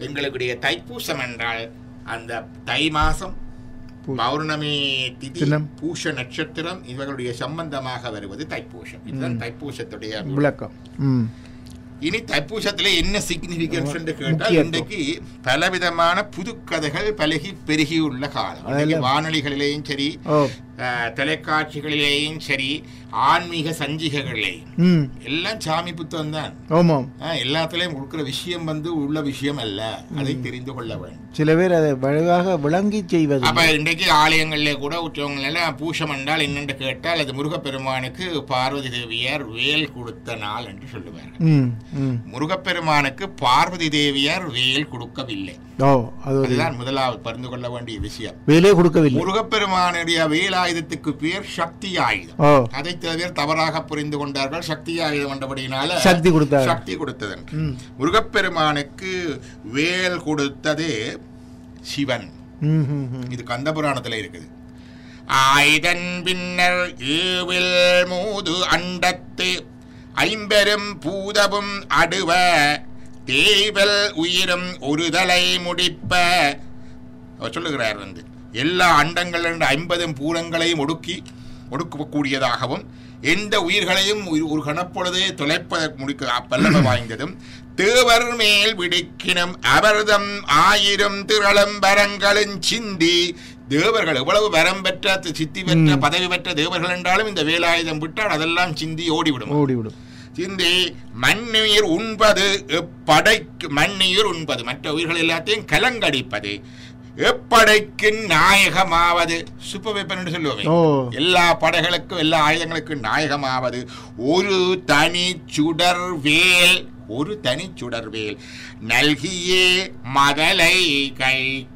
எங்களுடைய தைப்பூசம் என்றால் அந்த தை மாசம் பூ- பௌர்ணமி திதி தினம். பூஷ நட்சத்திரம் இவர்களுடைய சம்பந்தமாக வருவது தைப்பூசம் இதுதான் தைப்பூசத்துடைய விளக்கம் ம் இனி தைப்பூசத்துல என்ன சிக்னிபிகன்ஸ் என்று கேட்டால் முக்கியத்துவம். இன்றைக்கு பலவிதமான புதுக்கதைகள் பலகி பெருகியுள்ள காலம் இன்றைக்கு அதெல்லாம். வானொலிகளிலேயும் சரி ஓ அஹ், தொலைக்காட்சிகளிலேயும் சரி ஆன்மீக சஞ்சிகைகளிலேயும் ம் எல்லாம் சாமி புத்தகம் தான் ஆமாம் எல்லாத்துலயும் கொடுக்கிற விஷயம் வந்து உள்ள விஷயம் அல்ல அதை தெரிந்து கொள்ள வேண்டும் சில பேர் அதை வலுவாக விளங்கி செய்வது அப்ப இன்றைக்கு ஆலயங்கள்ல கூட உற்றவங்க எல்லாம் பூஷம் என்றால் என்னென்று கேட்டால் அது முருகப்பெருமானுக்கு பார்வதி தேவியார் வேல் கொடுத்த நாள் என்று சொல்லுவார்கள் ம் ம் முருகப்பெருமானுக்கு பார்வதி தேவியார் வேல் கொடுக்கவில்லை ஓ அது ஒரு அதுதான் முதலாவது பரிந்து கொள்ள வேண்டிய விஷயம் வேலையே கொடுக்கவில்லை முருகப்பெருமானுடைய வேலாயுதத்துக்கு பேர் சக்தி ஆயுதம் ஓ அதை சில பேர் தவறாக புரிந்து கொண்டார்கள் சக்தி ஆயுதம் என்றபடியினால சக்தி கொடுத்தார் சக்தி கொடுத்தது என்று. ம் முருகப்பெருமானுக்கு வேல் கொடுத்தது சிவன் ம் ம் ம் இது கந்த புராணத்துல இருக்குது ஆயுதன் பின்னர் ஏவில் மூது அண்டத்து ஐம்பெரும் பூதவும் அடுவ தேவல் உயிரும் ஒரு தலை முடிப்ப அவர் சொல்லுகிறார் வந்து எல்லா அண்டங்கள் என்ற ஐம்பதும் பூரங்களையும் ஒடுக்கி ஒடுக்கக்கூடியதாகவும் எந்த உயிர்களையும் ஒரு- ஒரு கணப்பொழுதே தொலைப்ப முடிக்க பல்லவ வாய்ந்ததும் தேவர் மேல் விடுக்கினும் அவர்தம் ஆயிரம் திரளும் வரங்களும் சிந்தி தேவர்கள் எவ்வளவு வரம் பெற்ற சித்தி பெற்ற ம். பதவி பெற்ற தேவர்கள் என்றாலும் இந்த வேலாயுதம் விட்டால் அதெல்லாம் சிந்தி ஓடிவிடும் ஓடிவிடும் சிந்தி மண்ணுயிர் உண்பது எப்படைக்கு மண்ணுயிர் உண்பது மற்ற உயிர்கள் எல்லாத்தையும் கலங்கடிப்பது எப்படைக்கு நாயகமாவது சூப்பர் வெப்பன் சொல்லுவோமே ஓ எல்லா படைகளுக்கும் எல்லா ஆயுதங்களுக்கும் நாயகமாவது ஒரு தனி சுடர் வேல் ஒரு தனி சுடர் வேல் நல்கியே மதலை கை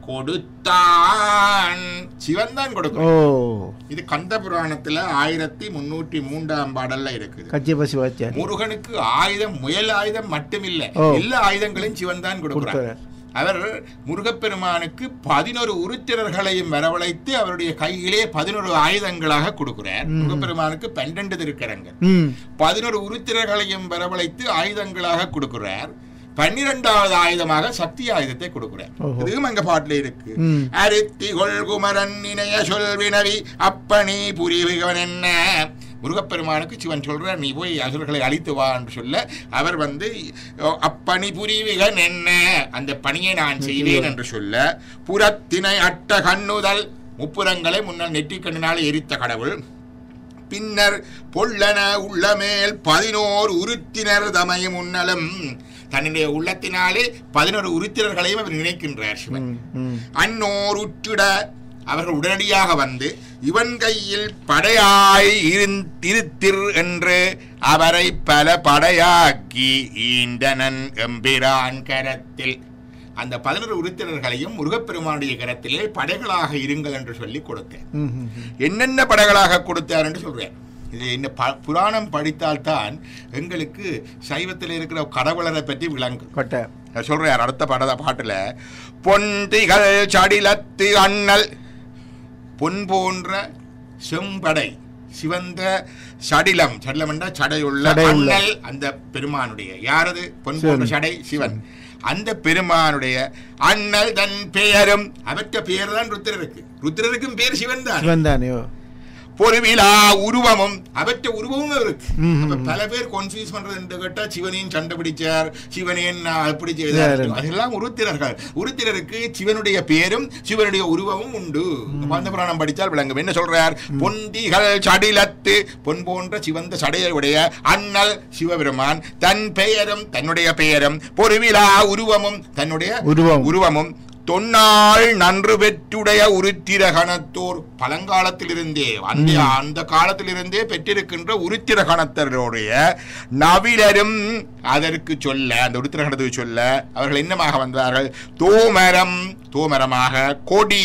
கொடுத்தான் சிவன் தான் ஓ கொடுக்கும் இது கந்த புராணத்துல ஆயிரத்தி முன்னூற்றி மூன்றாம் பாடல்ல இருக்குது கச்சியப்ப சிவாச்சாரி முருகனுக்கு ஆயுதம் முயல் ஆயுதம் மட்டுமில்லை ஓ. எல்லா ஆயுதங்களும் சிவன் தான் கொடுக்கிறார் கொடுத்தார் அவர் முருகப்பெருமானுக்கு பதினொரு உருத்திரர்களையும் வரவழைத்து அவருடைய கையிலே பதினொரு ஆயுதங்களாக கொடுக்கிறார் ம். முருகப்பெருமானுக்கு பன்னெண்டு திருக்கரங்கள் ம் பதினொரு உருத்திரர்களையும் வரவழைத்து ஆயுதங்களாக கொடுக்கிறார் பன்னிரெண்டாவது ஆயுதமாக சக்தி ஆயுதத்தை கொடுக்கிறார் ஓஹோ. இதுவும் அங்க பாட்டுல இருக்கு ம் அரித்தி கொள்குமரன் இணைய சொல்வினவி அப்பனி புரிவுகவன் என்ன முருகப்பெருமானுக்கு சிவன் சொல்றார் நீ போய் அசுரர்களை அழித்து வா என்று சொல்ல அவர் வந்து "ஓ, அப்பனி புரிவுகன் என்ன அந்த பணியை நான் செய்வேன் என்று சொல்ல புறத்தினை அட்ட கண்ணுதல் முப்புறங்களை முன்னால் நெற்றிக்கண்ணினால் எரித்த கடவுள் பின்னர் பொல்லன உள்ளமேல் பதினோரு உருத்தினர் தமையும் உன்னலும் தன்னுடைய உள்ளத்தினாலே பதினோரு உருத்திரர்களையும் அவர் நினைக்கின்றார் சிவன் ம் ம் அன்னோர் உற்றிட அவர்கள் உடனடியாக வந்து இவன் கையில் படையாய் இருந்- இருத்திர் என்று அவரை பல படையாக்கி ஈண்டனன் எம்பிரான் கரத்தில் அந்த பதினொரு உறுத்தினர்களையும் முருகப்பெருமானுடைய கரத்திலே படைகளாக இருங்கள் என்று சொல்லி கொடுக்க ம் ம் ம். என்னென்ன படைகளாக கொடுத்தார் என்று சொல்றேன் இது என்ன ப- புராணம் படித்தால்தான் எங்களுக்கு சைவத்தில் இருக்கிற கடவுளரை பற்றி விளங்கும் கொட்டை சொல்றார் அடுத்த பாட பாட்டுல பொன்திகள் சடிலத்து அண்ணல் பொன் போன்ற செம்படை சிவந்த சடிலம் சடிலம் என்றா சடையுள்ள சடையுள்ள. அண்ணல் அந்த பெருமானுடைய யாரது பொன் சிவன். போன்ற சடை சிவன் அந்த பெருமானுடைய அண்ணல் தன் பெயரும் அவற்ற பெயர் தான் ருத்திரருக்கு ருத்திரருக்கும் பேர் சிவன் தான் சிவன் தானேயோ பொறுவிலா உருவமும் அவற்ற உருவமும் இருக்கு ம், அப்ப ம். பல பேர் கன்ஃபியூஸ் பண்றது என்று கேட்டா சிவனையும் சண்டை பிடிச்சார் சிவனையும் நான் அப்படி செய்தார் வேறு. அதெல்லாம் உருத்திரர்கள் உருத்திரருக்கு சிவனுடைய பேரும் சிவனுடைய உருவமும் உண்டு பந்த புராணம் படித்தால் விளங்கும் என்ன சொல்றார் பொந்திகள் சடிலத்து பொன் போன்ற சிவந்த சடையை உடைய அண்ணல் சிவபெருமான் தன் பெயரும் தன்னுடைய பெயரும் பொறுவிலா உருவமும் தன்னுடைய உருவம். உருவமும் தொன்னாள் நன்று பெற்றுடைய உருத்திரகணத்தோர் பழங்காலத்திலிருந்தே அந்த அந்த காலத்திலிருந்தே பெற்றிருக்கின்ற உருத்திரகணத்தருடைய நவிலரும் அதற்கு சொல்ல அந்த உருத்திரகணத்துக்கு சொல்ல அவர்கள் என்னமாக வந்தார்கள் தோமரம் தோமரமாக கொடி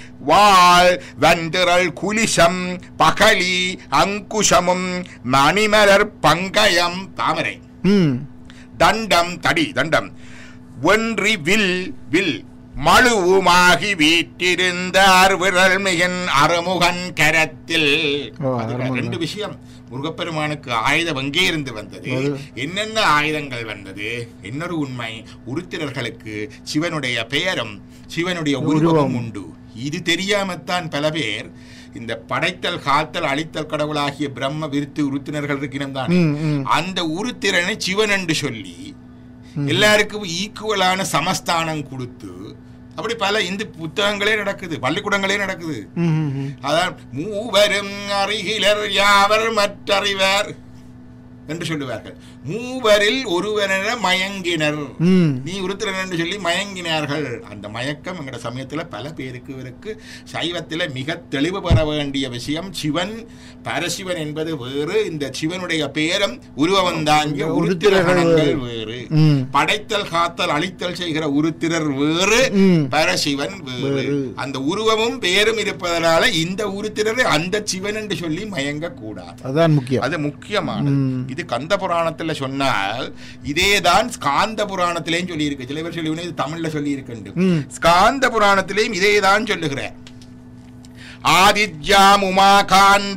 வாள் வந்திரல் குலிசம் பகலி அங்குஷமும் மணிமலர் பங்கயம் தாமரை ம் தண்டம் தடி தண்டம் ஒன்றி வில் வில் மழுவுமாகி வீற்றிருந்தார் விரல் மிகன் அறுமுகன் கரத்தில் ஓ, அது அறுமுகன். ரெண்டு விஷயம் முருகப்பெருமானுக்கு ஆயுதம் எங்கே இருந்து வந்தது அது. என்னென்ன ஆயுதங்கள் வந்தது இன்னொரு உண்மை உருத்திரர்களுக்கு சிவனுடைய பெயரும் சிவனுடைய உருவம். உருவமும் உண்டு இது தெரியாமத்தான் பல பேர் இந்த படைத்தல் காத்தல் அழித்தல் கடவுளாகிய பிரம்ம விருத்து உருத்தினர்கள் இருக்கிறோம் தான் ம், ம். அந்த உருத்திரனை சிவன் என்று சொல்லி எல்லாருக்கும் ஈக்குவலான சமஸ்தானம் கொடுத்து அப்படி பல இந்து புத்தகங்களே நடக்குது பள்ளிக்கூடங்களே நடக்குது ம், ம், ம். அதான் மூவரும் அறிகிலர் யாவர் மற்றறிவர் என்று சொல்லுவார்கள் மூவரில் ஒருவரென மயங்கினர் ம். நீ உருத்திரன் என்று சொல்லி மயங்கினார்கள் அந்த மயக்கம் எங்கட சமயத்துல பல பேருக்கு இருக்கு சைவத்துல மிக தெளிவு பெற வேண்டிய விஷயம் சிவன் பரசிவன் என்பது வேறு இந்த சிவனுடைய பேரம் உருவம் தாங்கிய உருத்திரர்கள் உருத்திரகணங்கள் வேறு. வேறு ம். படைத்தல் காத்தல் அழித்தல் செய்கிற உருத்திரர் வேறு ம். பரசிவன் வேறு வேறு. அந்த உருவமும் பேரும் இருப்பதனால இந்த உருத்திரரை அந்த சிவன் என்று சொல்லி மயங்க கூடாது அதான் முக்கியம் அது முக்கியமானது ம். இது கந்த புராணத்துல சொன்னால் இதேதான் ஸ்காந்த புராணத்திலேயும் சொல்லி இருக்கு சில பேர் சொல்லி இது தமிழ்ல சொல்லி இருக்கு ம். ஸ்காந்த புராணத்திலேயும் இதேதான் சொல்லுகிறார் ஆதித்யாம் உமாகாந்த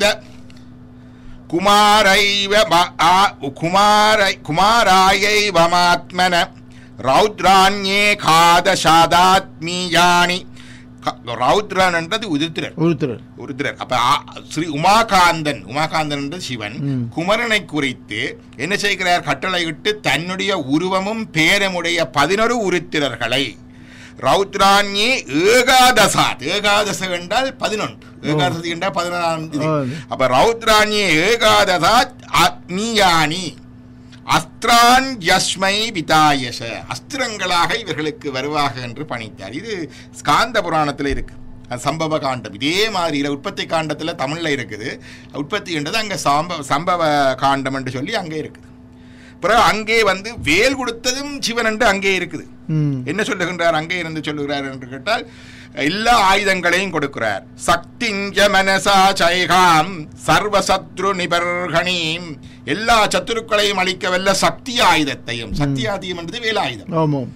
குமாரைவ ப- ஆ- குமாரை குமாராயை வமாத்மன ரௌத்ராண்யே காத சாதாத்மீயானி க- ரௌத்ரன் என்றது உதித்திரர் உருத்திரர் உருத்திரர் அப்ப ஆ- ஸ்ரீ உமாகாந்தன் உமாகாந்தன் என்ற சிவன் ம். குமரனை குறித்து என்ன செய்கிறார் கட்டளையிட்டு தன்னுடைய உருவமும் பேரமுடைய பதினொரு உருத்திரர்களை ரௌத்ராண்யே ஏகாதசாத் ஏகாதச என்றால் பதினொன்று ஏகாதசி என்றால் பதினொன்றாம் தேதி ஆ. அப்ப ரௌத்ராண்யே ஏகாதசாத் அக்னியானி அஸ்திரான் யஸ்மை விதாயச அஸ்திரங்களாக இவர்களுக்கு வருவாக என்று பணித்தார் இது ஸ்காந்த புராணத்தில் இருக்கு அது சம்பவ காண்டம் இதே மாதிரி இல்ல, உற்பத்தி காண்டத்துல தமிழ்ல இருக்குது உற்பத்தி என்றது அங்க சம்ப சம்பவ காண்டம் என்று சொல்லி அங்கே இருக்குது பிறகு அங்கே வந்து வேல் கொடுத்ததும் சிவன் என்று அங்கே இருக்குது ம். என்ன சொல்லுகின்றார் அங்கே இருந்து சொல்லுகிறார் என்று கேட்டால் எல்லா ஆயுதங்களையும் கொடுக்கிறார் சக்திஞ்ச மனசா சைகாம் சர்வசத்ரு நிபர்கணீம் எல்லா சத்துருக்களையும் அழிக்க வல்ல சக்தி ஆயுதத்தையும் சக்தி ஆயுதம் என்றது வேலாயுதம் ஆமாம்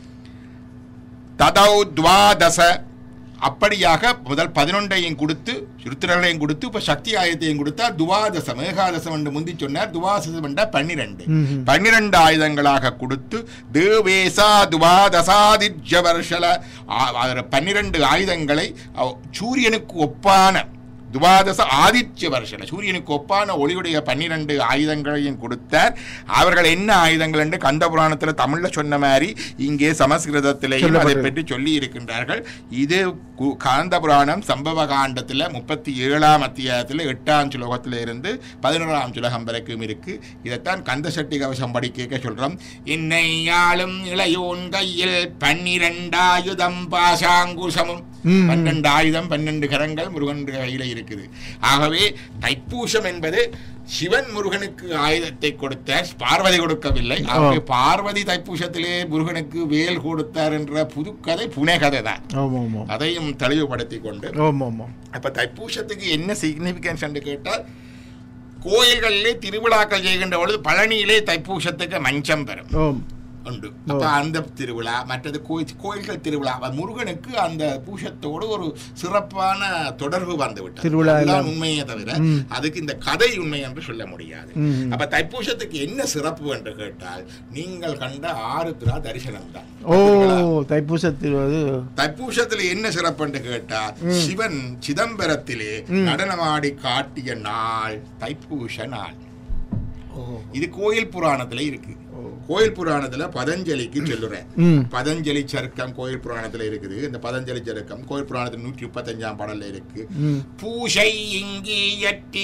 ததௌ துவாதச அப்படியாக முதல் பதினொன்றையும் கொடுத்து ருத்திரர்களையும் கொடுத்து இப்ப சக்தி ஆயுதத்தையும் கொடுத்தா துவாதசம் ஏகாதசம் என்று முந்தி சொன்னார் துவாதசம் என்றா பன்னிரண்டு ம்ஹும். பன்னிரண்டு ஆயுதங்களாக கொடுத்து தேவேசா துவாதசாதித்ய வருஷல ஆ- அதில் பன்னிரண்டு ஆயுதங்களை அவ- சூரியனுக்கு ஒப்பான துவாதச ஆதித்ய வருஷல சூரியனுக்கு ஒப்பான ஒளியுடைய பன்னிரண்டு ஆயுதங்களையும் கொடுத்தார் அவர்கள் என்ன ஆயுதங்கள் என்று கந்த புராணத்தில் தமிழ்ல சொன்ன மாதிரி இங்கே சமஸ்கிருதத்திலேயும் அதை சொல்லப்பட்டது. பற்றி சொல்லி இருக்கின்றார்கள் இது கு- காந்த புராணம் சம்பவ காண்டத்தில் முப்பத்தி ஏழாம் அத்தியாயத்தில் எட்டாம் சுலோகத்தில் இருந்து பதினோராம் சுலகம் வரைக்கும் இருக்கு இதைத்தான் கந்த சட்டி கவசம் படி கேட்க சொல்றோம் இன்னை ஆளும் இளையோன் கையில் பன்னிரண்டாயுதம் பாசாங்குசமும் ம். பன்னெண்டு ஆயுதம் பன்னெண்டு கரங்கள் முருகன் கையில இருக்குது ஆகவே தைப்பூசம் என்பது சிவன் முருகனுக்கு ஆயுதத்தை கொடுத்தார் பார்வதி கொடுக்கவில்லை ஆகவே பார்வதி தைப்பூசத்திலே முருகனுக்கு வேல் கொடுத்தார் என்ற புதுக்கதை புனைகதை தான் ஆமாம் ஆமாம் அதையும் தெளிவுபடுத்தி கொண்டு ஆமாம் ஆமாம் அப்ப தைப்பூசத்துக்கு என்ன சிக்னிபிகன்ஸ் என்று கேட்டால் கோயில்களிலே திருவிழாக்கள் செய்கின்ற பொழுது பழனியிலே தைப்பூசத்துக்கு மஞ்சம் பெறும் ஆம் உண்டு அப்ப அந்த திருவிழா மற்றது கோயில் கோயில்கள் திருவிழா அப்ப முருகனுக்கு அந்த பூஷத்தோடு ஒரு சிறப்பான தொடர்பு வந்து விட்டது திருவிழா அதுதான் எல்லாம். உண்மையே தவிர ம். அதுக்கு இந்த கதை உண்மை என்று சொல்ல முடியாது ம். அப்ப தைப்பூசத்துக்கு என்ன சிறப்பு என்று கேட்டால் நீங்கள் கண்ட ஆறு திரா தரிசனம் தான் ஓ தைப்பூசத்தில் அது தைப்பூசத்துல என்ன சிறப்பு என்று கேட்டால் சிவன் சிதம்பரத்திலே ம். நடனமாடி காட்டிய நாள் தைப்பூச நாள் ஓ இது கோயில் புராணத்துல இருக்கு ஓ. கோயில் புராணத்துல பதஞ்சலிக்கு சொல்லுறேன் ம் பதஞ்சலி சருக்கம் கோயில் புராணத்துல இருக்குது இந்த பதஞ்சலி சருக்கம் கோயில் புராணத்துல நூற்றி முப்பத்தஞ்சாம் பாடல்ல இருக்கு ம் பூசை இங்கியற்றி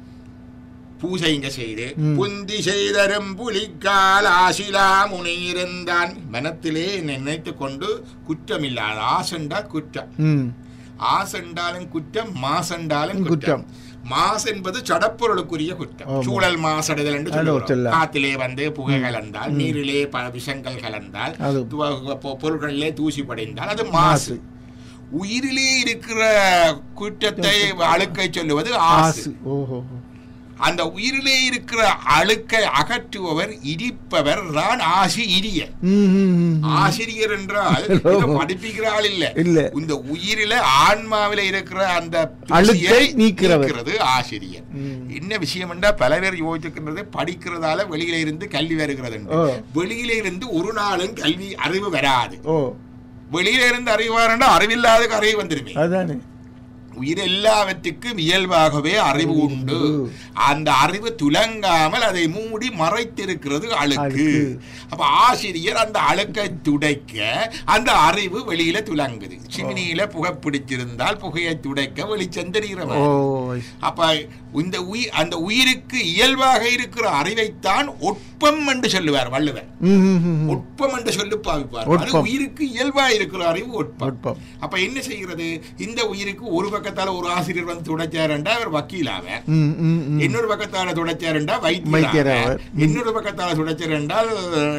பூசை இங்க செய்து ம். புந்தி செய்தரும் புலிக்கால் ஆசிலா முனையிருந்தான் மனத்திலே நினைத்து கொண்டு குற்றமில்லாத ஆசென்றால் குற்றம் ம் ஆசென்றாலும் குற்றம் மாசென்றாலும் குற்றம். குற்றம் மாஸ் என்பது சடப்பொருளுக்குரிய குற்றம் ஆமா. சூழல் மாசடைதல் என்று அது சொல்லுகிறோம் சொல்லலாம். காத்திலே வந்து புகை கலந்தால் நீரிலே பல விஷங்கள் கலந்தால் அது. துவ- பொ- பொருட்களிலே தூசி படைந்தால் அது மாசு மாசு. உயிரிலே இருக்கிற குற்றத்தை அழுக்கை சொல்லுவது ஆசு ஆசு ஓஹோ அந்த உயிரிலே இருக்கிற அழுக்கை அகற்றுபவர் இடிப்பவர் தான் ஆசிரியர் ம், ம், ம். ஆசிரியர் என்றால் இதை படிப்பிக்கிற ஆள் இல்ல இல்ல. இந்த உயிரில ஆன்மாவில இருக்கிற அந்த அழுக்கை தூசியை நீக்கிறவர். நீக்கிறது ஆசிரியர் ம். என்ன விஷயம் என்றா பல பேர் யோசிக்கிறது படிக்கிறதால வெளியில இருந்து கல்வி வருகிறது என்று. ஓ. வெளியில இருந்து ஒரு நாளும் கல்வி அறிவு வராது ஓ வெளியில இருந்து அறிவு வரண்டா அறிவில்லாத அறிவு வந்துருமே அதானே உயிர் எல்லாவற்றுக்கும் இயல்பாகவே அறிவு உண்டு அந்த அறிவு துலங்காமல் அதை மூடி மறைத்திருக்கிறது அழுக்கு அழுக்கு. அப்ப ஆசிரியர் அந்த அழுக்கை துடைக்க அந்த அறிவு வெளியில துலங்குது சிமினியில புகை பிடிச்சிருந்தால் புகையை துடைக்க வெளிச்சம் ஓ தெரிகிறவன் அப்ப இந்த உயிர் அந்த உயிருக்கு இயல்பாக இருக்கிற அறிவைத்தான் ஒட்பம் என்று சொல்லுவார் வள்ளுவர் ம், ம், ம், ம். ஒட்பம் என்று சொல்லி பாவிப்பார் அது ஒட்பம். உயிருக்கு இயல்பா இருக்கிற அறிவு ஒட்பம் ஒட்பம். அப்ப என்ன செய்கிறது இந்த உயிருக்கு ஒரு பக்கத்தால ஒரு ஆசிரியர் வந்து துடைச்சாருண்டா அவர் வக்கீலாவர் ம், ம், ம். இன்னொரு பக்கத்தால துடைச்சாருண்டா வைத்தியராக வைத்தியராவர். இன்னொரு பக்கத்தால துடைச்சாருண்டால்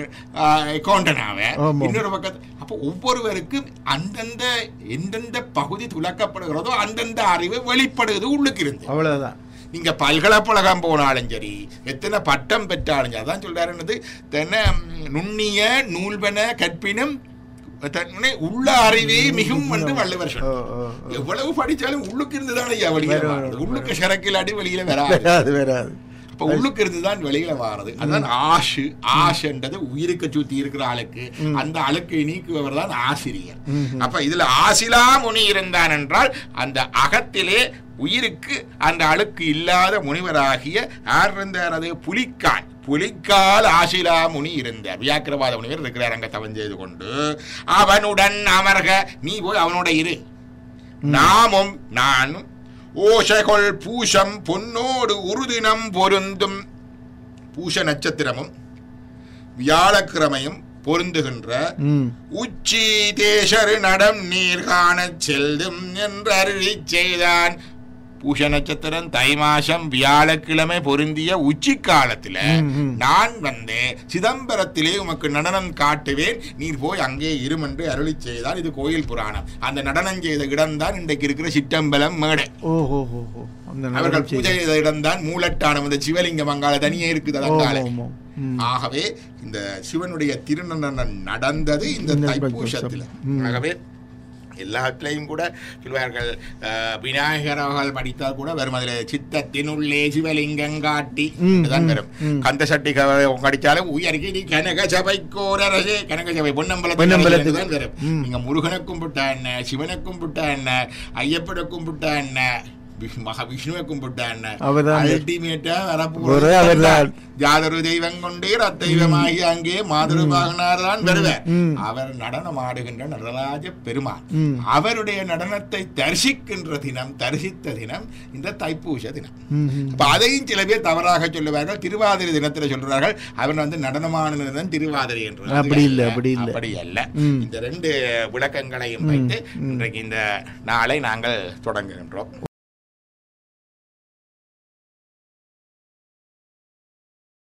அக்கௌண்டனாவர் ஆமாம். இன்னொரு பக்கத்து அப்போ ஒவ்வொருவருக்கும் அந்தந்த எந்தெந்த பகுதி துலக்கப்படுகிறதோ அந்தந்த அறிவு வெளிப்படுகிறது உள்ளுக்கு இருந்து அவ்வளவுதான் நீங்க பல்கலைக்கழகம் போனாலும் சரி எத்தனை பட்டம் பெற்றாலும் சரி அதான் சொல்றாரு என்னது தென்ன நுண்ணிய நூல்பன கற்பினும் தன்னை உள்ள அறிவே மிகும் என்று வள்ளுவர் ஓ, சொன்னார் ஓ, ஓ. எவ்வளவு படிச்சாலும் உள்ளுக்கு இருந்துதான் ஐயா வெளியில வரும், வாருது. வரும், உள்ளுக்கு சிறக்கில் அடி வெளியில வராது வராது வராது அப்ப உள்ளுக்கு இருந்துதான் வெளியில வாரது அதுதான் ஆஷு ஆஷன்றது உயிருக்கு சுத்தி இருக்கிற ஆளுக்கு அந்த அழுக்கை நீக்குபவர் தான் ஆசிரியர் அப்ப இதுல ஆசிலா முனி இருந்தான் என்றால் அந்த அகத்திலே உயிருக்கு அந்த அழுக்கு இல்லாத முனிவராகிய யார் இருந்தார் அது புலிக்கால் புலிக்கால் ஆசிலா முனி இருந்தார் வியாக்கிரவாத முனிவர் இருக்கிறார் அங்க தவம் செய்து கொண்டு அவனுடன் அமர்க நீ போய் அவனோட இரு நாமும் நானும் ஓசைகொள் பூஷம் பொன்னோடு உறுதினம் பொருந்தும் பூஷ நட்சத்திரமும் வியாழக்கிழமையும் பொருந்துகின்ற ம் உச்சி தேசரு நடம் நீர் காணச் செல்லும் என்று அருளிச் செய்தான் பூஷ நட்சத்திரம் தை மாசம் வியாழக்கிழமை பொருந்திய உச்சி காலத்துல ம், ம். நான் வந்து சிதம்பரத்திலே உமக்கு நடனம் காட்டுவேன் நீர் போய் அங்கே இருமென்று அருளிச் செய்தால் இது கோயில் புராணம் அந்த நடனம் செய்த இடம்தான் இன்றைக்கு இருக்கிற சிற்றம்பலம் மேடை ஓ ஹோ ஹோ ஹோ அந்த அவர்கள் நடனம் பூஜை செய்து. செய்த இடம்தான் மூலட்டானம் இந்த சிவலிங்கம் அங்கால தனியே இருக்குது ஓ, அதங்கால ஓ, ஓ. ம். ஆகவே இந்த சிவனுடைய திருநடனம் நடந்தது இந்த இந்த தைப்பூசத்தில் ம். ஆகவே எல்லாத்துலேயும் கூட சொல்வார்கள் அஹ், விநாயகர் அவர்கள் படித்தால் கூட வரும் அதில் சித்தத்தினுள்ளே சிவலிங்கம் காட்டி ம், இதுதான் ம், வரும் ம். கந்த சட்டி கடிச்சாலும் உயர்கி நீ கனக சபை கோரரசே கனக சபை பொன்னம்பலத்தில் பொன்னம்பலத்துக்கு. தான் வரும் ம். நீங்க முருகனை கும்பிட்டா என்ன சிவனை கும்பிட்டா என்ன ஐயப்பனை கும்பிட்டா என்ன விஷ்- மகா விஷ்ணுவை கும்பிட்டா என்ன அவர்தான் அல்டிமேட்டா ஒரு வரப்போறது அவர்தான். யாதொரு தெய்வம் கொண்டீர் அத்தெய்வமாகி அங்கே மாதுரு பாகனார் தான் வருவர் ம். அவர் நடனம் ஆடுகின்ற நடராஜ பெருமான் ம். அவருடைய நடனத்தை தரிசிக்கின்ற தினம் தரிசித்த தினம் இந்த தைப்பூச தினம் ம், ம். அப்ப அதையும் சில பேர் தவறாக சொல்லுவார்கள் திருவாதிரை தினத்துல சொல்றார்கள் அவன் வந்து நடனமான தினம் திருவாதிரை என்று அது அப்படி இல்ல, அல்ல. அப்படி இல்ல. அப்படி அல்ல ம். இந்த ரெண்டு விளக்கங்களையும் வைத்து இன்றைக்கு இந்த நாளை நாங்கள் தொடங்குகின்றோம்